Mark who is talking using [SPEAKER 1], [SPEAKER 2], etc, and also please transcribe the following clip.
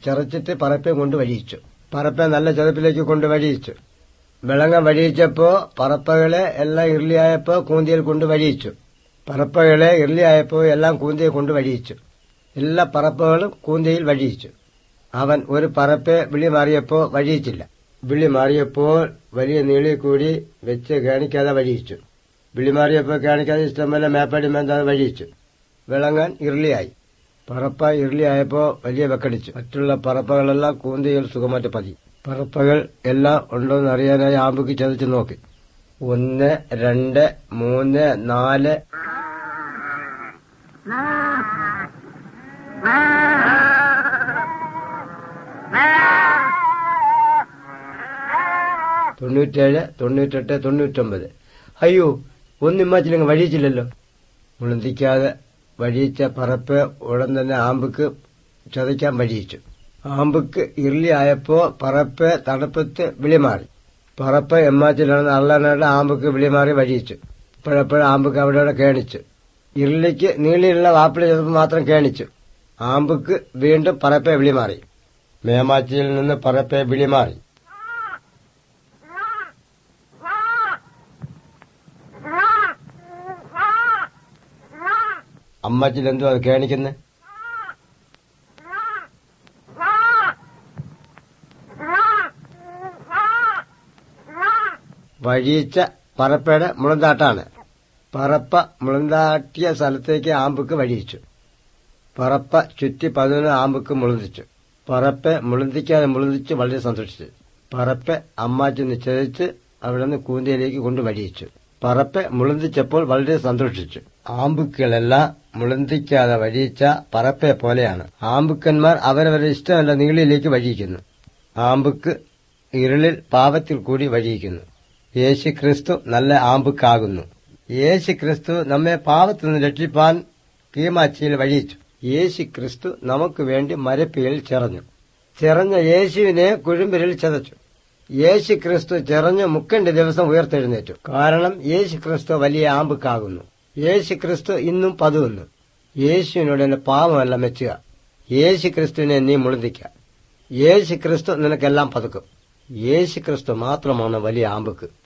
[SPEAKER 1] ചതച്ചിട്ട് പറപ്പെ കൊണ്ട് വഴിയിച്ചു പറപ്പെ നല്ല ചതപ്പിലേക്ക് കൊണ്ട് വഴിയിച്ചു വിളങ്ങ വഴിയിച്ചപ്പോ പറപ്പകളെ എല്ലാം ഇർലിയായപ്പോ കൂന്തിയിൽ കൊണ്ട് വഴിയിച്ചു പറപ്പകളെ ഇർലിയായപ്പോ എല്ലാം കൂന്തിയെ കൊണ്ട് വഴിയിച്ചു എല്ലാ പറപ്പകളും കൂന്തിയിൽ വഴിയിച്ചു അവൻ ഒരു പറപ്പെ വിളി മാറിയപ്പോ വഴിയിച്ചില്ല വിളി മാറിയപ്പോൾ വലിയ നീളി കൂടി വെച്ച് കാണിക്കാതെ വഴിയിച്ചു വിളി മാറിയപ്പോൾ കാണിക്കാതെ ഇഷ്ടംപോലെ മേപ്പാടി മേന്താതെ വഴിയിച്ചു വിളങ്ങാൻ ഇർലിയായി പറപ്പ ഇർലിയായപ്പോ വലിയ വെക്കടിച്ചു മറ്റുള്ള പറപ്പകളെല്ലാം കൂന്തയിൽ സുഖമായിട്ട് പതി പറപ്പകൾ എല്ലാം ഉണ്ടോന്ന് അറിയാനായി ആമ്പുക്ക് ചതച്ച് നോക്കി ഒന്ന് രണ്ട് മൂന്ന് നാല് തൊണ്ണൂറ്റേഴ് തൊണ്ണൂറ്റെട്ട് തൊണ്ണൂറ്റൊമ്പത് അയ്യോ ഒന്നിമ്മാച്ചിലങ്ങ് വഴിയിച്ചില്ലല്ലോ മുളന്തിക്കാതെ വഴിയിച്ച പറപ്പ് ഉടൻ തന്നെ ആമ്പുക്ക് ചതയ്ക്കാൻ വഴിയിച്ചു ആമ്പുക്ക് ഇർലി ആയപ്പോ പറപ്പ് തണുപ്പത്ത് വിളിമാറി പറപ്പ് എമ്മാച്ചിലാണെന്ന് അള്ളനാട് ആമ്പുക്ക് വിളിമാറി വഴിയിച്ചു ഇപ്പോഴെപ്പോഴും ആമ്പുക്ക് അവിടെ അവിടെ കേണിച്ചു ഇർലിക്ക് നീളിയുള്ള വാപ്പിളി ചെറുപ്പം മാത്രം കേണിച്ചു ആമ്പുക്ക് വീണ്ടും പറപ്പെ വിളിമാറി മേമാച്ചിയിൽ നിന്ന് പറപ്പെ വിളിമാറി അമ്മാച്ചിൽ എന്തോ അത് കേണിക്കുന്നത് വഴിയിച്ച പറപ്പയുടെ മുളന്താട്ടാണ് പറപ്പ മുളന്താട്ടിയ സ്ഥലത്തേക്ക് ആമ്പുക്ക് വഴിയിച്ചു പറപ്പ ചുറ്റി പതിനൊന്ന് ആമ്പുക്ക് മുളന്തിച്ചു പറപ്പെ മുളന്തിക്കാതെ മുളന്തിച്ച് വളരെ സന്തോഷിച്ചു പറപ്പെ അമ്മാച്ചി നിശ്ചയിച്ച് അവിടെ നിന്ന് കൂന്തയിലേക്ക് കൊണ്ട് വഴിയിച്ചു പറപ്പെ മുളന്തിച്ചപ്പോൾ വളരെ സന്തോഷിച്ചു ആമ്പുക്കളെല്ലാം മുളന്തിക്കാതെ വഴിയിച്ച പറപ്പെ പോലെയാണ് ആമ്പുക്കന്മാർ അവരവരുടെ ഇഷ്ടമല്ല നീളിയിലേക്ക് വഴിയിക്കുന്നു ആമ്പുക്ക് ഇരുളിൽ പാപത്തിൽ കൂടി വഴിയിക്കുന്നു യേശു ക്രിസ്തു നല്ല ആമ്പുക്കാകുന്നു യേശു ക്രിസ്തു നമ്മെ പാപത്തിൽ നിന്ന് രക്ഷിപ്പാൻ കീമാച്ചിയിൽ വഴിയിച്ചു യേശു ക്രിസ്തു നമുക്ക് വേണ്ടി മരപ്പിയിൽ ചിറഞ്ഞു ചിറഞ്ഞ യേശുവിനെ കുഴുമ്പിരിൽ ചതച്ചു യേശു ക്രിസ്തു ചിറഞ്ഞു മുക്കണ്ട് ദിവസം ഉയർത്തെഴുന്നേറ്റു കാരണം യേശു ക്രിസ്തു വലിയ ആമ്പുക്കാകുന്നു യേശു ക്രിസ്തു ഇന്നും പതുവുന്നു യേശുവിനോട് എന്റെ പാവമല്ല മെച്ചുക യേശു ക്രിസ്തുവിനെ നീ മുളുതിക്ക യേശു ക്രിസ്തു നിനക്കെല്ലാം പതുക്കും യേശു ക്രിസ്തു മാത്രമാണ് വലിയ ആമ്പുക്ക്